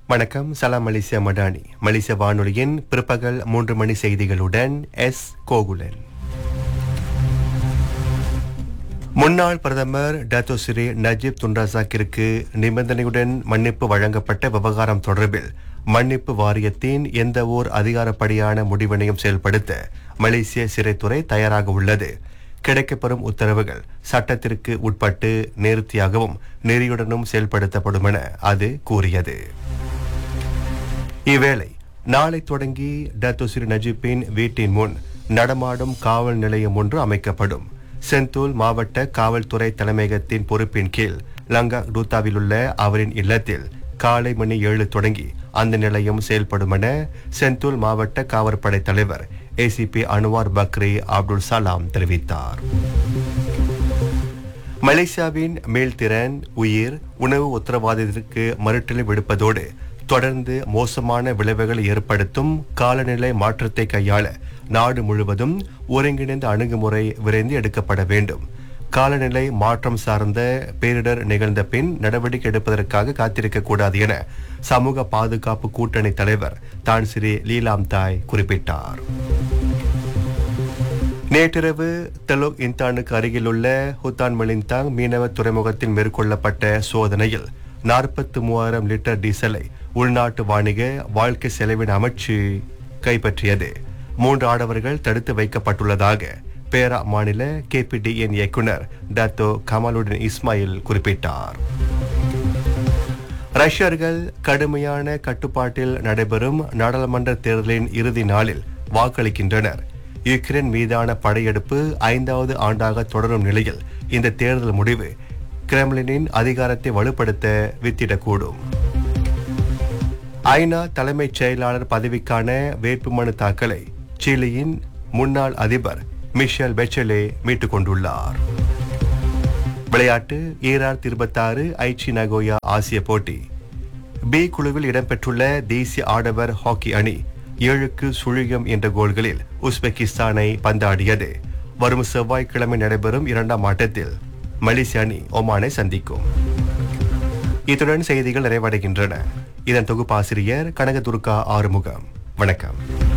வணக்கம் சலாம் மலேசியா மடானி மலேசிய வானொலியின் பிற்பகல் மூன்று மணி செய்திகளுடன் எஸ் கோகுலன் முன்னாள் பிரதமர் டத்தோ ஸ்ரீ நஜீப் துன்ராசாக்கிற்கு நிபந்தனையுடன் மன்னிப்பு வழங்கப்பட்ட விவகாரம் தொடர்பில் மன்னிப்பு வாரியத்தின் எந்த ஓர் அதிகாரப்படியான முடிவினையும் செயல்படுத்த மலேசிய சிறைத்துறை தயாராக உள்ளது கிடைக்கப்பெறும் உத்தரவுகள் சட்டத்திற்கு உட்பட்டு நேர்த்தியாகவும் நெறியுடனும் செயல்படுத்தப்படும் என அது கூறியது இவ்வேளை நாளை தொடங்கி டத்தோ ஸ்ரீ நஜீப்பின் வீட்டின் முன் நடமாடும் காவல் நிலையம் ஒன்று அமைக்கப்படும் செந்தூல் மாவட்ட காவல்துறை தலைமையகத்தின் பொறுப்பின் கீழ் லங்கா டூத்தாவில் உள்ள அவரின் இல்லத்தில் காலை மணி ஏழு தொடங்கி அந்த நிலையம் செயல்படும் என செந்தூல் மாவட்ட காவற்படை தலைவர் ஏசிபி அனுவார் பக்ரி அப்துல் சலாம் தெரிவித்தார் மலேசியாவின் மேல்திறன் உயிர் உணவு உத்தரவாதத்திற்கு மறுட்டலை விடுப்பதோடு தொடர்ந்து மோசமான விளைவுகளை ஏற்படுத்தும் காலநிலை மாற்றத்தை கையாள நாடு முழுவதும் ஒருங்கிணைந்த அணுகுமுறை விரைந்து எடுக்கப்பட வேண்டும் காலநிலை மாற்றம் சார்ந்த பேரிடர் நிகழ்ந்த பின் நடவடிக்கை எடுப்பதற்காக காத்திருக்க கூடாது என சமூக பாதுகாப்பு கூட்டணி தலைவர் தான் ஸ்ரீ லீலாம் தாய் குறிப்பிட்டார் நேற்றிரவு தெலோக் இந்தானுக்கு அருகிலுள்ள ஹுத்தான் மெலிந்தாங் மீனவ துறைமுகத்தில் மேற்கொள்ளப்பட்ட சோதனையில் நாற்பத்தி மூவாயிரம் லிட்டர் டீசலை உள்நாட்டு வாணிக வாழ்க்கை செலவின அமைச்சு கைப்பற்றியது மூன்று ஆடவர்கள் தடுத்து வைக்கப்பட்டுள்ளதாக பேரா மாநில கேபிடிஎன் இயக்குனர் டாத்தோ கமாலுடன் இஸ்மாயில் குறிப்பிட்டார் ரஷ்யர்கள் கடுமையான கட்டுப்பாட்டில் நடைபெறும் நாடாளுமன்ற தேர்தலின் இறுதி நாளில் வாக்களிக்கின்றனர் யுக்ரைன் மீதான படையெடுப்பு ஐந்தாவது ஆண்டாக தொடரும் நிலையில் இந்த தேர்தல் முடிவு கிரெம்லினின் அதிகாரத்தை வலுப்படுத்த வித்திடக்கூடும் ஐநா தலைமைச் செயலாளர் பதவிக்கான வேட்புமனு தாக்கலை சிலியின் முன்னாள் அதிபர் மிஷேல் பெச்சலே மீட்டுக் கொண்டுள்ளார் விளையாட்டு ஈரார் இருபத்தாறு ஐச்சி நகோயா ஆசிய போட்டி பி குழுவில் இடம்பெற்றுள்ள தேசிய ஆடவர் ஹாக்கி அணி ஏழுக்கு சுழியம் என்ற கோல்களில் உஸ்பெகிஸ்தானை பந்தாடியது வரும் செவ்வாய்க்கிழமை நடைபெறும் இரண்டாம் ஆட்டத்தில் மலேசிய அணி ஒமானை சந்திக்கும் இத்துடன் செய்திகள் நிறைவடைகின்றன இதன் தொகுப்பாசிரியர் கனகதுர்கா ஆறுமுகம் வணக்கம்